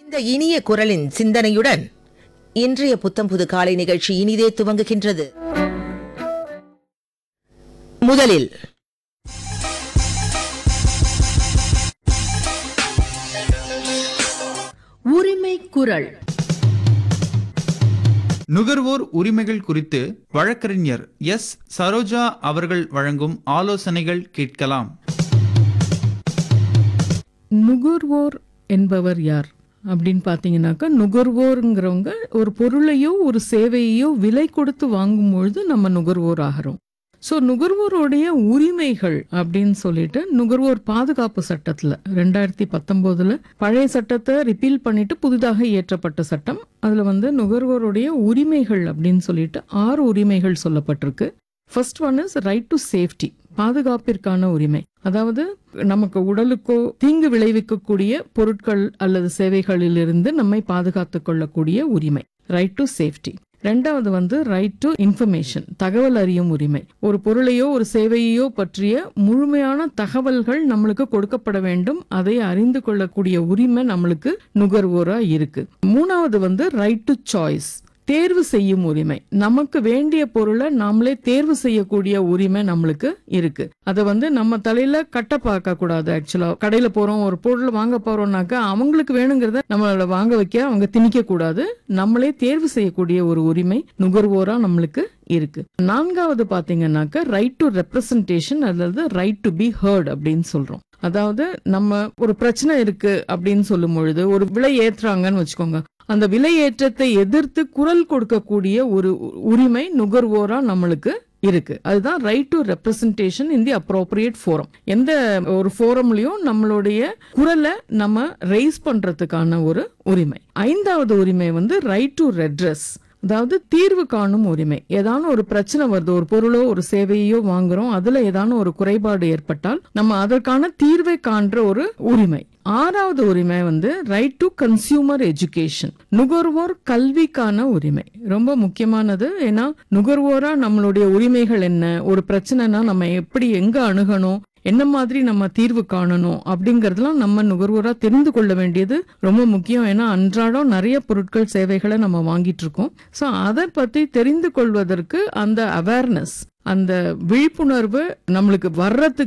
இந்த இனிய குரலின் சிந்தனையுடன் இன்றைய புத்தம்புது காலை நிகழ்ச்சி இனிதே துவங்குகின்றது முதலில் உரிமை குரல் நுகர்வோர் உரிமைகள் குறித்து வழக்கறிஞர் எஸ் சரோஜா அவர்கள் வழங்கும் ஆலோசனைகள் கேட்கலாம் நுகர்வோர் என்பவர் யார் அப்படின்னு பார்த்தீங்கன்னாக்கா நுகர்வோருங்கிறவங்க ஒரு பொருளையோ ஒரு சேவையையோ விலை கொடுத்து வாங்கும் பொழுது நம்ம நுகர்வோர் ஆகிறோம் ஸோ நுகர்வோருடைய உரிமைகள் அப்படின்னு சொல்லிட்டு நுகர்வோர் பாதுகாப்பு சட்டத்தில் ரெண்டாயிரத்தி பத்தொம்போதில் பழைய சட்டத்தை ரிப்பீல் பண்ணிட்டு புதிதாக இயற்றப்பட்ட சட்டம் அதில் வந்து நுகர்வோருடைய உரிமைகள் அப்படின்னு சொல்லிட்டு ஆறு உரிமைகள் சொல்லப்பட்டிருக்கு first one is right to safety பாதுகாப்பிற்கான உரிமை அதாவது நமக்கு உடலுக்கோ தீங்கு விளைவிக்கக்கூடிய பொருட்கள் அல்லது சேவைகளிலிருந்து நம்மை பாதுகாத்துக் கொள்ளக்கூடிய உரிமை ரைட் டு சேஃப்டி ரெண்டாவது வந்து ரைட் டு இன்ஃபர்மேஷன் தகவல் அறியும் உரிமை ஒரு பொருளையோ ஒரு சேவையோ பற்றிய முழுமையான தகவல்கள் நம்மளுக்கு கொடுக்கப்பட வேண்டும் அதை அறிந்து கொள்ளக்கூடிய உரிமை நம்மளுக்கு நுகர்வோரா இருக்கு மூணாவது வந்து ரைட் டு சாய்ஸ் தேர்வு செய்யும் உரிமை நமக்கு வேண்டிய பொருளை நாமளே தேர்வு செய்யக்கூடிய உரிமை நம்மளுக்கு இருக்கு அதை வந்து நம்ம தலையில கட்ட பார்க்க கூடாது ஆக்சுவலா கடையில போறோம் ஒரு பொருள் வாங்க போறோம்னாக்கா அவங்களுக்கு வேணுங்கிறத நம்மள வாங்க வைக்க அவங்க திணிக்க கூடாது நம்மளே தேர்வு செய்யக்கூடிய ஒரு உரிமை நுகர்வோரா நம்மளுக்கு இருக்கு நான்காவது பாத்தீங்கன்னாக்க ரைட் டு ரெப்ரசன்டேஷன் அல்லது ரைட் டு பி ஹர்ட் அப்படின்னு சொல்றோம் அதாவது நம்ம ஒரு பிரச்சனை இருக்கு அப்படின்னு சொல்லும் பொழுது ஒரு விலை ஏத்துறாங்கன்னு வச்சுக்கோங்க அந்த விலை ஏற்றத்தை எதிர்த்து குரல் கொடுக்கக்கூடிய ஒரு உ- உரிமை நுகர்வோரா நம்மளுக்கு இருக்கு அதுதான் right to representation in the appropriate forum எந்த ஒரு ஃபோரம்லயும் நம்மளுடைய குரலை நம்ம ரைஸ் பண்றதுக்கான ஒரு உரிமை ஐந்தாவது உரிமை வந்து ரைட் டு ரெட்ரஸ் அதாவது தீர்வு காணும் உரிமை ஏதான ஒரு பிரச்சனை வருது ஒரு பொருளோ ஒரு சேவையோ வாங்குறோம் அதுல ஏதான ஒரு குறைபாடு ஏற்பட்டால் நம்ம அதற்கான தீர்வை காண்ற ஒரு உரிமை ஆறாவது உரிமை வந்து ரைட் டு கன்சியூமர் எஜுகேஷன் நுகர்வோர் கல்விக்கான உரிமை ரொம்ப முக்கியமானது ஏன்னா நுகர்வோரா நம்மளுடைய உரிமைகள் என்ன ஒரு பிரச்சனைனா நம்ம எப்படி எங்க அணுகணும் என்ன மாதிரி நம்ம தீர்வு காணணும் அப்படிங்கறதெல்லாம் நம்ம நுகர்வோரா தெரிந்து கொள்ள வேண்டியது ரொம்ப முக்கியம் ஏன்னா அன்றாடம் நிறைய பொருட்கள் சேவைகளை நம்ம வாங்கிட்டு இருக்கோம் ஸோ அதை பத்தி தெரிந்து கொள்வதற்கு அந்த அவேர்னஸ் அந்த விழிப்புணர்வு நம்மளுக்கு வர்றதுக்கு